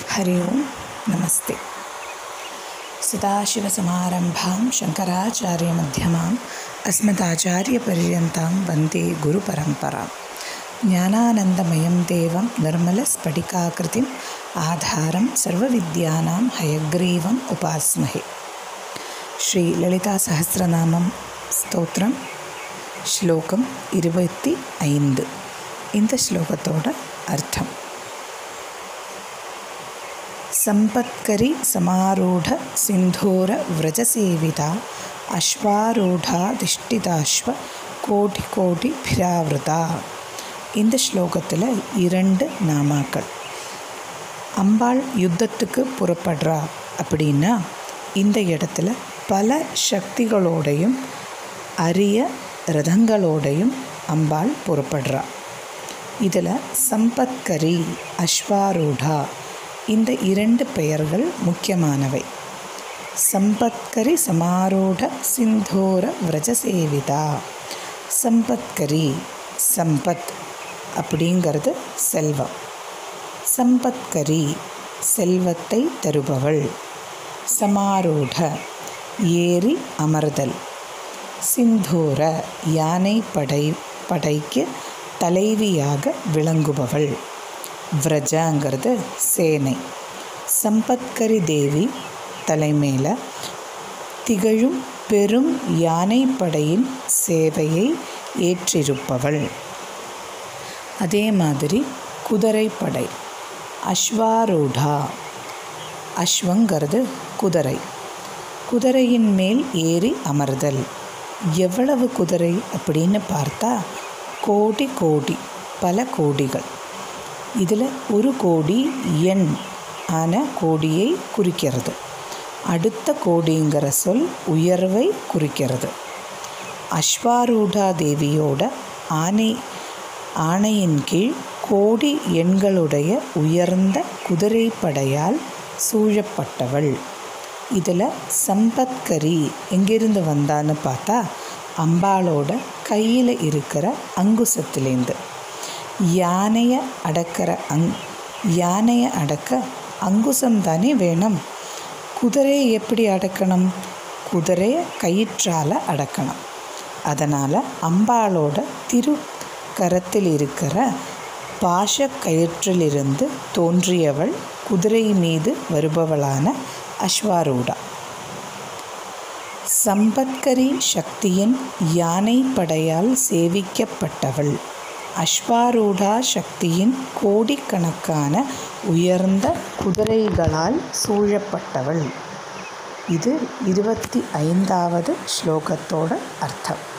हरि ओं नमस्ते सदाशिवसमारम्भां शङ्कराचार्यमध्यमाम् अस्मदाचार्यपर्यन्तां वन्दे गुरुपरम्परां ज्ञानानन्दमयं देवं निर्मलस्फटिकाकृतिम् आधारं सर्वविद्यानां हयग्रीवम् उपास्महे ஸ்ரீலலிதாசகசிரநாமம் ஸ்தோத்திரம் ஸ்லோகம் இருபத்தி ஐந்து இந்த ஸ்லோகத்தோட அர்த்தம் சம்பத்கரி சமாரூಢ சிந்தூர விரஜசேவிதா அஸ்வாரூடாதிஷ்டிதாஸ்வ கோடி கோடி பிராவிருதா இந்த ஸ்லோகத்தில் இரண்டு நாமாக்கள் அம்பாள் யுத்தத்துக்கு புறப்படுறா அப்படின்னா இந்த இடத்துல பல சக்திகளோடையும் அரிய ரதங்களோடையும் அம்பாள் புறப்படுறா இதில் சம்பத்கரி அஸ்வாரூடா இந்த இரண்டு பெயர்கள் முக்கியமானவை சம்பத்கரி சமாரூட சிந்தூர விரஜசேவிதா சம்பத்கரி சம்பத் அப்படிங்கிறது செல்வம் சம்பத்கரி செல்வத்தை தருபவள் சமாரூட ஏறி அமர்தல் சிந்தூர யானை படை படைக்கு தலைவியாக விளங்குபவள் விரஜாங்கிறது சேனை சம்பத்கரி தேவி தலைமையில் திகழும் பெரும் யானை படையின் சேவையை ஏற்றிருப்பவள் அதே மாதிரி குதிரைப்படை அஸ்வாரூடா அஸ்வங்கிறது குதிரை குதிரையின் மேல் ஏறி அமர்தல் எவ்வளவு குதிரை அப்படின்னு பார்த்தா கோடி கோடி பல கோடிகள் இதில் ஒரு கோடி எண் ஆன கோடியை குறிக்கிறது அடுத்த கோடிங்கிற சொல் உயர்வை குறிக்கிறது அஸ்வாரூடா தேவியோட ஆணை ஆணையின் கீழ் கோடி எண்களுடைய உயர்ந்த குதிரைப்படையால் சூழப்பட்டவள் இதில் சம்பத்கரி எங்கிருந்து வந்தான்னு பார்த்தா அம்பாளோட கையில் இருக்கிற அங்குசத்துலேருந்து யானையை அடக்கிற அங் யானையை அடக்க அங்குசம் தானே வேணும் குதிரையை எப்படி அடக்கணும் குதிரையை கயிற்றால் அடக்கணும் அதனால் அம்பாளோட திரு கரத்தில் இருக்கிற பாஷ கயிற்றிலிருந்து தோன்றியவள் குதிரை மீது வருபவளான அஸ்வாரூடா சம்பத்கரி சக்தியின் யானை படையால் சேவிக்கப்பட்டவள் அஸ்வாரூடா சக்தியின் கோடிக்கணக்கான உயர்ந்த குதிரைகளால் சூழப்பட்டவள் இது இருபத்தி ஐந்தாவது ஸ்லோகத்தோட அர்த்தம்